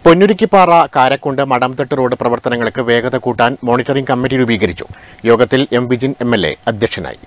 പൊന്നുരുക്കിപ്പാറ Karakkund Madamthattu road പ്രവർത്തനങ്ങൾക്ക് വേഗത കൂട്ടാൻ മോണിറ്ററിംഗ് കമ്മിറ്റി രൂപീകരിച്ചു യോഗത്തിൽ M Vijin M L A അധ്യക്ഷനായി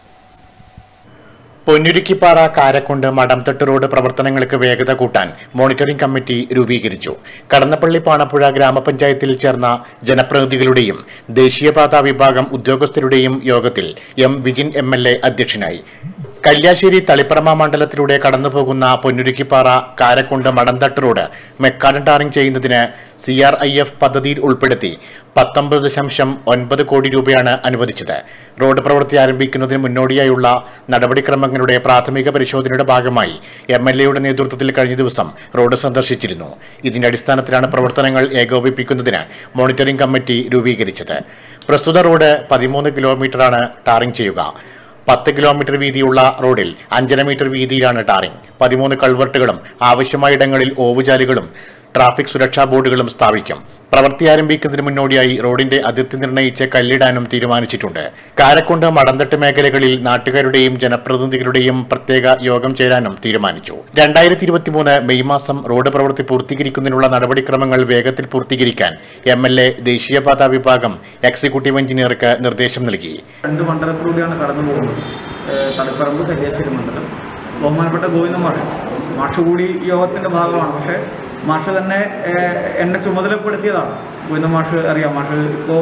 പൊന്നുരുക്കിപ്പാറ കാരക്കുണ്ട് മടംതട്ട് റോഡ് പ്രവർത്തനങ്ങൾക്ക് വേഗത കൂട്ടാൻ മോണിറ്ററിംഗ് കമ്മിറ്റി രൂപീകരിച്ചു കടന്നപ്പള്ളി പാണപ്പുഴ ഗ്രാമപഞ്ചായത്തിൽ ചേർന്ന ജനപ്രതിനിധികളുടെയും ദേശീയപാതാ വിഭാഗം ഉദ്യോഗസ്ഥരുടെയും യോഗത്തിൽ M Vijin M L A അധ്യക്ഷനായി കല്യാശ്ശേരി തളിപ്പറമ മണ്ഡലത്തിലൂടെ കടന്നുപോകുന്ന Ponnurukkippara Karakkund Madamthattu road macadam tarring ചെയ്യുന്നതിന് സി ആർ ഐ എഫ് പദ്ധതിയിൽ ഉൾപ്പെടുത്തി പത്തൊമ്പത് ദശാംശം ഒൻപത് കോടി രൂപയാണ് അനുവദിച്ചത് റോഡ് പ്രവൃത്തി ആരംഭിക്കുന്നതിന് മുന്നോടിയായുള്ള നടപടിക്രമങ്ങളുടെ പ്രാഥമിക പരിശോധനയുടെ ഭാഗമായി എം എൽ എയുടെ നേതൃത്വത്തിൽ കഴിഞ്ഞ ദിവസം റോഡ് സന്ദർശിച്ചിരുന്നു ഇതിന്റെ അടിസ്ഥാനത്തിലാണ് പ്രവർത്തനങ്ങൾ ഏകോപിപ്പിക്കുന്നതിന് മോണിറ്ററിംഗ് കമ്മിറ്റി രൂപീകരിച്ചത് പ്രസ്തുത റോഡ് പതിമൂന്ന് കിലോമീറ്ററാണ് ടാറിംഗ് ചെയ്യുക പത്ത് കിലോമീറ്റർ വീതിയുള്ള റോഡിൽ അഞ്ചര മീറ്റർ വീതിയിലാണ് ടാറിംഗ് പതിമൂന്ന് കൾവർട്ടുകളും ആവശ്യമായ ഇടങ്ങളിൽ ഓവുചാലുകളും ട്രാഫിക് സുരക്ഷാ ബോർഡുകളും സ്ഥാപിക്കും പ്രവൃത്തി ആരംഭിക്കുന്നതിന് മുന്നോടിയായി റോഡിന്റെ അതിർത്തി നിർണയിച്ച് കല്ലിടാനും തീരുമാനിച്ചിട്ടുണ്ട് കാരക്കുണ്ട് മടന്തട്ട് മേഖലകളിൽ നാട്ടുകാരുടെയും ജനപ്രതിനിധികളുടെയും പ്രത്യേക യോഗം ചേരാനും തീരുമാനിച്ചു രണ്ടായിരത്തി ഇരുപത്തിമൂന്ന് മെയ് മാസം റോഡ് പ്രവൃത്തി പൂർത്തീകരിക്കുന്നതിനുള്ള നടപടിക്രമങ്ങൾ വേഗത്തിൽ പൂർത്തീകരിക്കാൻ എം എൽ എ ദേശീയപാതാ വിഭാഗം എക്സിക്യൂട്ടീവ് എഞ്ചിനീയർക്ക് നിർദ്ദേശം നൽകി രണ്ട് മണ്ഡലത്തിലൂടെയാണ് കടന്നു പോകുന്നത് ഏഹ് തളിപ്പറമ്പ് കല്യാശ്ശേരി മണ്ഡലം ബഹുമാനപ്പെട്ട ഗോവിന്ദ മാഷ് മാഷ് കൂടി ഈ യോഗത്തിൻ്റെ ഭാഗമാണ് പക്ഷേ മാഷ് തന്നെ ഏഹ് എന്നെ ചുമതലപ്പെടുത്തിയതാണ് ഗോവിന്ദ മാഷ് അറിയാം മാഷ് ഇപ്പോൾ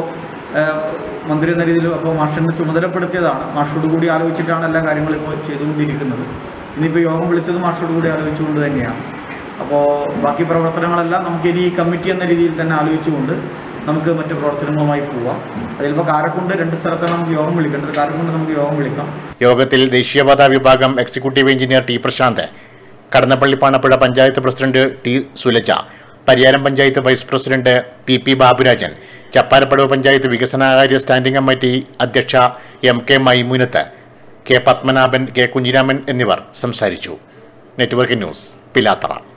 മന്ത്രി എന്ന രീതിയിൽ അപ്പോൾ മാഷിനെ ചുമതലപ്പെടുത്തിയതാണ് മാഷോട് കൂടി ആലോചിച്ചിട്ടാണ് എല്ലാ കാര്യങ്ങളും ഇപ്പോൾ ചെയ്തുകൊണ്ടിരിക്കുന്നത് ഇനിയിപ്പോൾ യോഗം വിളിച്ചത് മാഷോട് കൂടി ആലോചിച്ചുകൊണ്ട് തന്നെയാണ് അപ്പോൾ ബാക്കി പ്രവർത്തനങ്ങളെല്ലാം നമുക്ക് ഇനി ഈ കമ്മിറ്റി എന്ന രീതിയിൽ തന്നെ ആലോചിച്ചുകൊണ്ട് നമുക്ക് മറ്റു പ്രവർത്തനങ്ങളുമായി പോവാം അതിലിപ്പോൾ കാരക്കുണ്ട് രണ്ട് സ്ഥലത്താണ് നമുക്ക് യോഗം വിളിക്കേണ്ടത് കാരക്കുണ്ട് നമുക്ക് യോഗം വിളിക്കാം യോഗത്തിൽ ദേശീയപാതാ വിഭാഗം executive engineer T Prashanth Kadannappally Panappuzha panchayat president T Sulaja Pariyaram panchayat vice president P P Baburajan Chapparapadavu panchayat വികസനകാര്യ സ്റ്റാൻഡിംഗ് കമ്മിറ്റി അധ്യക്ഷ M K Maimunath K Padmanabhan K Kunhiraman എന്നിവർ സംസാരിച്ചു നെറ്റ്വർക്ക് ന്യൂസ് പിലാത്തറ